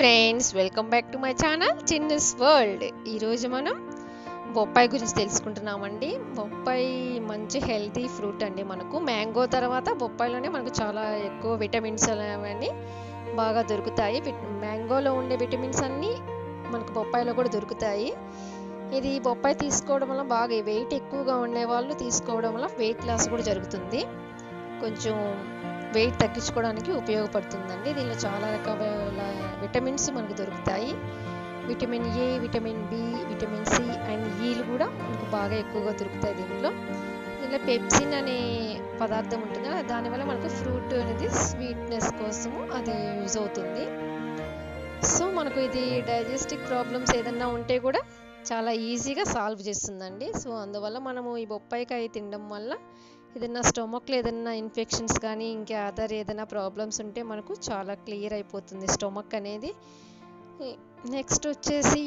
friends welcome back to my channel Chinnas world ఈరోజు మనం బొప్పాయి గురించి తెలుసుకుంటున్నామండి బొప్పాయి మంచి హెల్తీ ఫ్రూట్ అండి మనకు మ్యాంగో తర్వాత బొప్పాయిలోనే మనకు చాలా ఎక్కువ విటమిన్స్ అవన్నీ బాగా దొరుకుతాయి విట్- మ్యాంగోలో ఉండే విటమిన్స్ అన్నీ మనకు బొప్పాయిలో కూడా దొరుకుతాయి ఇది బొప్పాయి తీసుకోవడం వల్ల బాగా వెయిట్ ఎక్కువగా ఉండే వాళ్ళు తీసుకోవడం వల్ల వెయిట్ లాస్ కూడా జరుగుతుంది కొంచెం వెయిట్ తగ్గించుకోవడానికి ఉపయోగపడుతుందండి దీనిలో చాలా రకాల విటమిన్స్ మనకు దొరుకుతాయి vitamin A vitamin B vitamin C and ఈలు కూడా మనకు బాగా ఎక్కువగా దొరుకుతాయి దీంట్లో దీనిలో పెప్సిన్ అనే పదార్థం ఉంటుంది కదా, దానివల్ల మనకు ఫ్రూట్ అనేది స్వీట్నెస్ కోసము అది యూజ్ అవుతుంది సో మనకు ఇది డైజెస్టిక్ ప్రాబ్లమ్స్ ఏదన్నా ఉంటే కూడా చాలా ఈజీగా సాల్వ్ చేస్తుందండి సో అందువల్ల మనము ఈ బొప్పాయికాయ తినడం వల్ల ఏదైనా స్టొమక్లో ఏదైనా ఇన్ఫెక్షన్స్ కానీ ఇంకా అదర్ ఏదైనా ప్రాబ్లమ్స్ ఉంటే మనకు చాలా క్లియర్ అయిపోతుంది స్టొమక్ అనేది నెక్స్ట్ వచ్చేసి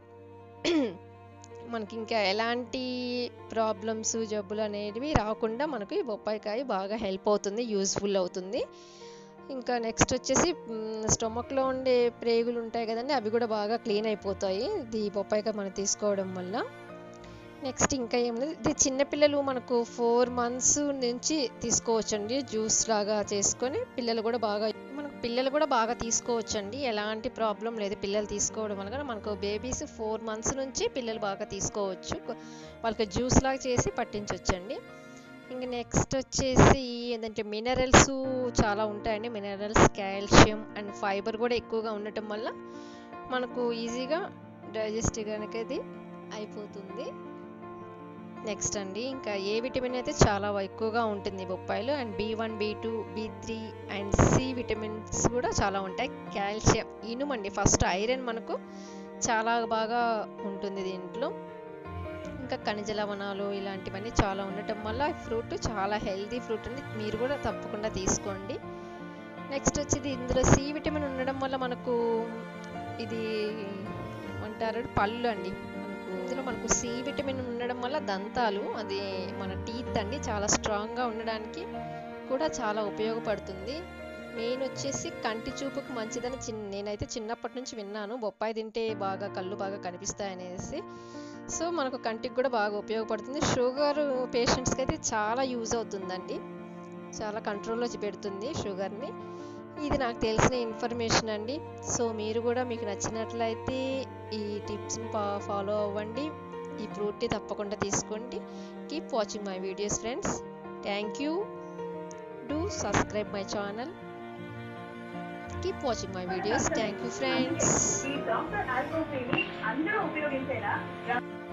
మనకి ఇంకా ఎలాంటి ప్రాబ్లమ్స్ జబ్బులు అనేవి రాకుండా మనకు ఈ బొప్పాయికాయ బాగా హెల్ప్ అవుతుంది యూస్ఫుల్ అవుతుంది ఇంకా నెక్స్ట్ వచ్చేసి స్టొమక్లో ఉండే ప్రేగులు ఉంటాయి కదండి అవి కూడా బాగా క్లీన్ అయిపోతాయి ఇది బొప్పాయికాయ మనం తీసుకోవడం వల్ల నెక్స్ట్ ఇంకా ఏముంది ఇది చిన్నపిల్లలు మనకు ఫోర్ మంత్స్ నుంచి తీసుకోవచ్చండి జ్యూస్ లాగా చేసుకొని పిల్లలు కూడా బాగా మనకు పిల్లలు కూడా బాగా తీసుకోవచ్చండి ఎలాంటి ప్రాబ్లం లేదు పిల్లలు తీసుకోవడం వల్ల మనకు బేబీస్ ఫోర్ మంత్స్ నుంచి పిల్లలు బాగా తీసుకోవచ్చు వాళ్ళకి జ్యూస్ లాగా చేసి పట్టించవచ్చండి ఇంకా నెక్స్ట్ వచ్చేసి ఏంటంటే మినరల్స్ చాలా ఉంటాయండి మినరల్స్ కాల్షియం అండ్ ఫైబర్ కూడా ఎక్కువగా ఉండటం వల్ల మనకు ఈజీగా డైజెస్ట్ అనేది అయిపోతుంది నెక్స్ట్ అండి ఇంకా ఏ విటమిన్ అయితే చాలా ఎక్కువగా ఉంటుంది బొప్పాయిలో and B one B two B three and C vitamins కూడా చాలా ఉంటాయి కాల్షియం ఇనుమండి ఫస్ట్ ఐరన్ మనకు చాలా బాగా ఉంటుంది దీంట్లో ఇంకా ఖనిజ లవణాలు ఇలాంటివన్నీ చాలా ఉండటం వల్ల ఫ్రూట్ చాలా హెల్తీ ఫ్రూట్ అండి మీరు కూడా తప్పకుండా తీసుకోండి నెక్స్ట్ వచ్చేది ఇందులో సి విటమిన్ ఉండడం వల్ల మనకు ఇది అంటారు పళ్ళు అండి మనకు ఇందులో మనకు సి విటమిన్ ఉండడం వల్ల దంతాలు అది మన టీత్ అండి చాలా స్ట్రాంగ్గా ఉండడానికి కూడా చాలా ఉపయోగపడుతుంది మెయిన్ వచ్చేసి కంటి చూపుకు మంచిదని చిన్న నేనైతే చిన్నప్పటి నుంచి విన్నాను బొప్పాయి తింటే బాగా కళ్ళు బాగా కనిపిస్తాయి అనేసి సో మనకు కంటికి కూడా బాగా ఉపయోగపడుతుంది షుగర్ పేషెంట్స్కి అయితే చాలా యూజ్ అవుతుందండి చాలా కంట్రోల్లో పెడుతుంది షుగర్ని ఇది నాకు తెలిసిన ఇన్ఫర్మేషన్ అండి సో మీరు కూడా మీకు నచ్చినట్లయితే ఈ టిప్స్ని ఫాలో అవ్వండి ఈ ఫ్రూట్ని తప్పకుండా తీసుకోండి keep watching my videos friends thank you do subscribe my channel keep watching my videos thank you friends ఈ డాక్టర్ ఆల్కోఫీని అందరూ ఉపయోగించేలా